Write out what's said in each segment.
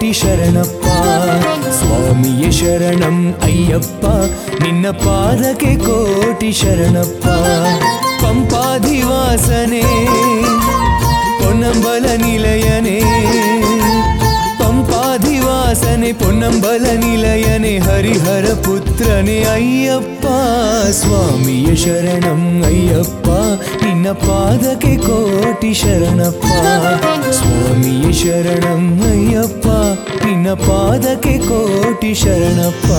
ಕೋಟಿ ಶರಣಪ್ಪ ಸ್ವಾಮಿಯೇ ಶರಣಂ ಅಯ್ಯಪ್ಪ ನಿನ್ನ ಪಾದಕ್ಕೆ ಕೋಟಿ ಶರಣಪ್ಪ ಪಂಪಾಧಿವಾಸನೆ ಪೊನ್ನಂಬಲ ನಿಲಯನೇ ಪಂಪಾಧಿವಾಸನೆ ಪೊನ್ನಂಬಲ ನಿಲಯನೆ ಹರಿಹರ ಪುತ್ರನೇ ಅಯ್ಯಪ್ಪ ಸ್ವಾಮಿಯ ಶರಣಂ ಅಯ್ಯಪ್ಪ ನಿನ್ನ ಪಾದಕ್ಕೆ ಕೋಟಿ ಶರಣಪ್ಪ ಸ್ವಾಮಿಯ ಶರಣಂ ಅಯ್ಯಪ್ಪ ನಿನ್ನ ಪಾದಕ್ಕೆ ಕೋಟಿ ಶರಣಪ್ಪ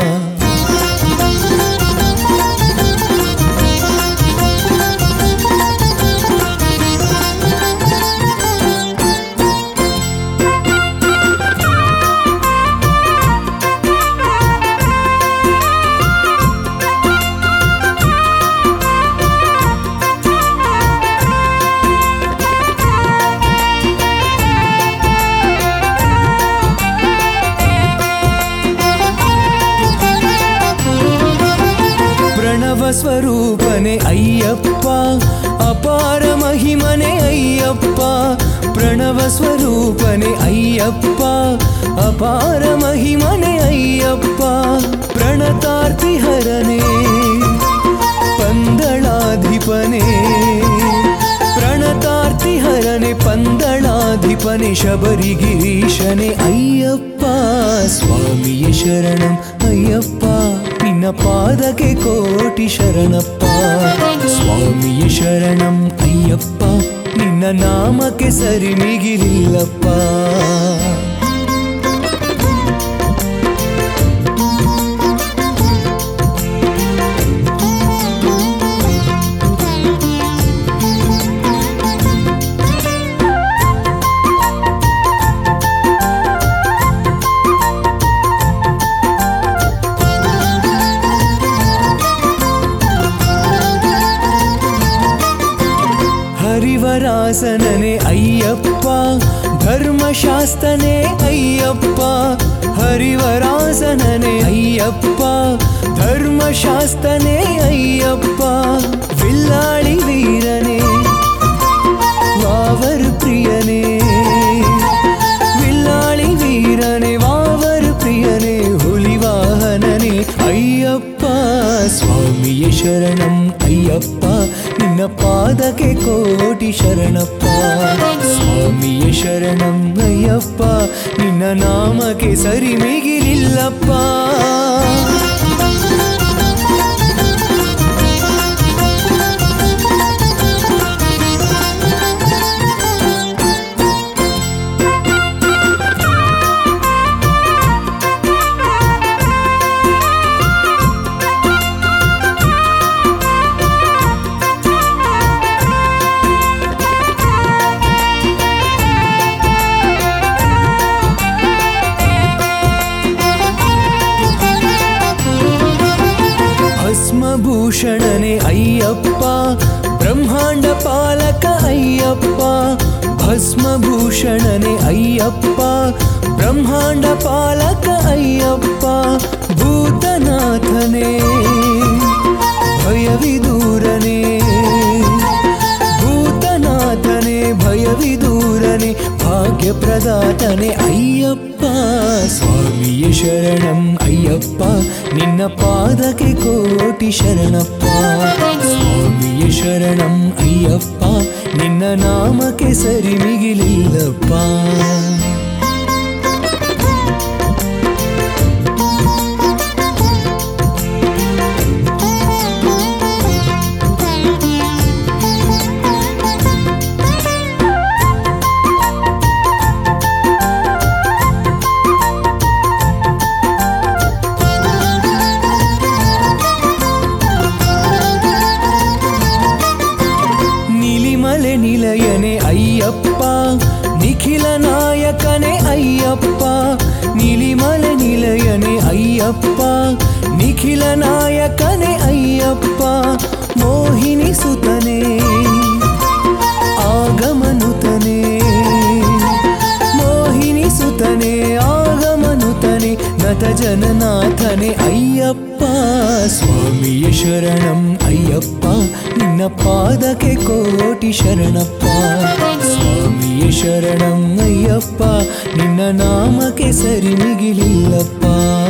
ಪ್ರಣವ ಸ್ವರೂಪನೆ ಅಯ್ಯಪ್ಪ ಅಪಾರ ಮಹಿಮನೆ ಅಯ್ಯಪ್ಪ ಪ್ರಣವ ಸ್ವರೂಪನೆ ಅಯ್ಯಪ್ಪ ಅಪಾರ ಮಹಿಮನೆ ಅಯ್ಯಪ್ಪ ಪ್ರಣತಾರ್ತಿ ಹರನೆ ಪಂದಳಾಧಿಪನೆ ಪ್ರಣತಾರ್ತಿ ಹರನೆ ಪಂದಳಾಧಿಪನೆ ಶಬರಿಗಿರೀಶನೆ ಅಯ್ಯಪ್ಪ ಸ್ವಾಮಿಯ ಶರಣಂ ಅಯ್ಯಪ್ಪ ನಿನ್ನ ಪಾದಕ್ಕೆ ಕೋಟಿ ಶರಣಪ್ಪ ಸ್ವಾಮಿಯ ಶರಣಂ ಅಯ್ಯಪ್ಪ ನಿನ್ನ ನಾಮಕ್ಕೆ ಸರಿ ಮಿಗಿಲಿಲ್ಲಪ್ಪ ಹರಿವರಾಸನನೆ ಅಯ್ಯಪ್ಪ ಧರ್ಮಶಾಸ್ತನೆ ಅಯ್ಯಪ್ಪ ಹರಿವರಾಸನನೆ ಅಯ್ಯಪ್ಪ ಧರ್ಮಶಾಸ್ತನೆ ಅಯ್ಯಪ್ಪ ವಿಲ್ಲಾಳಿ ವೀರನೇ ವಾವರು ಪ್ರಿಯನೇ ವಿಲ್ಲಾಳಿ ವೀರನೇ ವಾವರು ಪ್ರಿಯನೇ ಹುಲಿವಾಹನನೇ ಅಯ್ಯಪ್ಪ ಸ್ವಾಮಿಯ ಶರಣಂ ಅಯ್ಯಪ್ಪ ನಿನ್ನ ಪಾದಕ್ಕೆ ಕೋಟಿ ಶರಣಪ್ಪ ಸ್ವಾಮಿಯ ಶರಣಂ ಅಯ್ಯಪ್ಪ ನಿನ್ನ ನಾಮಕ್ಕೆ ಸರಿ ಮಿಗಿಲಿಲ್ಲಪ್ಪ ಭಸ್ಮಭೂಷಣನೆ ಅಯ್ಯಪ್ಪ ಬ್ರಹ್ಮಾಂಡ ಪಾಲಕ ಅಯ್ಯಪ್ಪ ಭಸ್ಮಭೂಷಣನೆ ಅಯ್ಯಪ್ಪ ಬ್ರಹ್ಮಾಂಡ ಪಾಲಕ ಅಯ್ಯಪ್ಪ ಭೂತನಾಥನೇ ಭಯವಿದೂರನೇ ಭೂತನಾಥನೇ ಭಯವಿದೂರನೆ ಭಾಗ್ಯಪ್ರದಾತನೆ ಅಯ್ಯಪ್ಪ ಸ್ವಾಮಿಯ ಶರಣಂ ಅಯ್ಯಪ್ಪ ನಿನ್ನ ಪಾದಕ್ಕೆ ಕೋಟಿ ಶರಣಪ್ಪ ಸ್ವಾಮಿಯ ಶರಣಂ ಅಯ್ಯಪ್ಪ ನಿನ್ನ ನಾಮಕ್ಕೆ ಸರಿ ಮಿಗಿಲಿಲ್ಲಪ್ಪ ನಿಲಿಮಲೆ ನಿಲಯನೆ ಅಯ್ಯಪ್ಪ ನಿಖಿಲ ನಾಯಕನೆ ಅಯ್ಯಪ್ಪ ನಿಲಿಮಲೆ ನಿಲಯನೆ ಅಯ್ಯಪ್ಪ ನಿಖಿಲ ನಾಯಕನೆ ಅಯ್ಯಪ್ಪ ಮೋಹಿನಿ ಸುತನೆ ಆಗಮನುತನೆ ಮೋಹಿನಿ ಸುತನೆ ಆಗಮನುತನೆ ನತ ಜನನಾಥನೆ ಅಯ್ಯಪ್ಪ ಸ್ವಾಮಿಯ ಶರಣಂ ಅಯ್ಯಪ್ಪ ನಿನ್ನ ಪಾದಕ್ಕೆ ಕೋಟಿ ಶರಣಪ್ಪ ಸ್ವಾಮಿಯ ಸ್ವಾಮಿಯ ಶರಣಂ ಅಯ್ಯಪ್ಪ ನಿನ್ನ ನಾಮಕ್ಕೆ ಸರಿ ಮಿಗಿಲಿಲ್ಲಪ್ಪ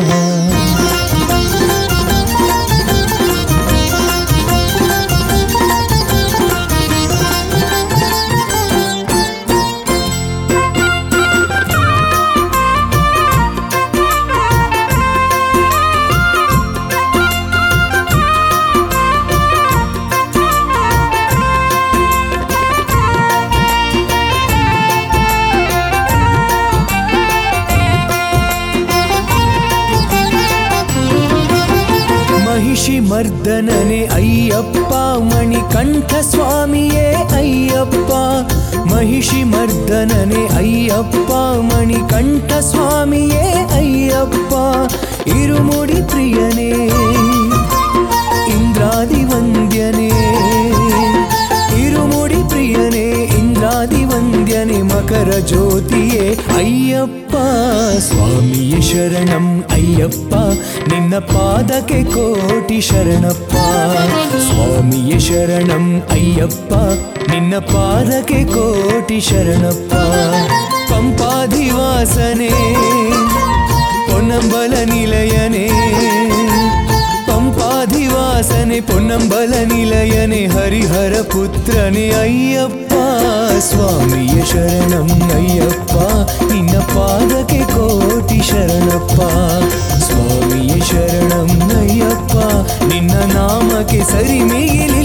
ಮಹಿಷಿ ಮರ್ದನನೆ ಅಯ್ಯಪ್ಪ ಮಣಿಕಂಠ ಸ್ವಾಮಿಯೇ ಅಯ್ಯಪ್ಪ ಮಹಿಷಿ ಮರ್ದನನೆ ಅಯ್ಯಪ್ಪ ಮಣಿಕಂಠ ಸ್ವಾಮಿಯೇ ಅಯ್ಯಪ್ಪ ಇರುಮುಡಿ ಪ್ರಿಯನೇ ಇಂದ್ರಾದಿ ವಂದ್ಯನೇ ಇರುಮುಡಿ ಪ್ರಿಯನೇ ಇಂದ್ರಾದಿ ವಂದ್ಯನೇ ಮಕರ ಜ್ಯೋತಿಯೇ ಅಯ್ಯಪ್ಪ ಸ್ವಾಮಿಯ ಶರಣಂ ಅಯ್ಯಪ್ಪ ನಿನ್ನ ಪಾದಕ್ಕೆ ಕೋಟಿ ಶರಣಪ್ಪ ಸ್ವಾಮಿಯ ಶರಣಂ ಅಯ್ಯಪ್ಪ ನಿನ್ನ ಪಾದಕ್ಕೆ ಕೋಟಿ ಶರಣಪ್ಪ ಪಂಪಾಧಿವಾಸನೇ ಪೊನ್ನಂಬಲ ನಿಲಯನೇ ಪಂಪಾಧಿವಾಸನೆ ಪೊನ್ನಂಬಲ ನಿಲಯನೆ ಹರಿಹರ ಪುತ್ರನೇ ಅಯ್ಯಪ್ಪ ಸ್ವಾಮಿಯ ಶರಣಂ ಅಯ್ಯಪ್ಪ ನಿನ್ನ ಪಾದಕ್ಕೆ ಕೋಟಿ ಶರಣಪ್ಪ ಸ್ವಾಮಿಯ ಶರಣಂ ಅಯ್ಯಪ್ಪ ನಿನ್ನ ನಾಮಕ್ಕೆ ಸರಿ ಮೇಲಿ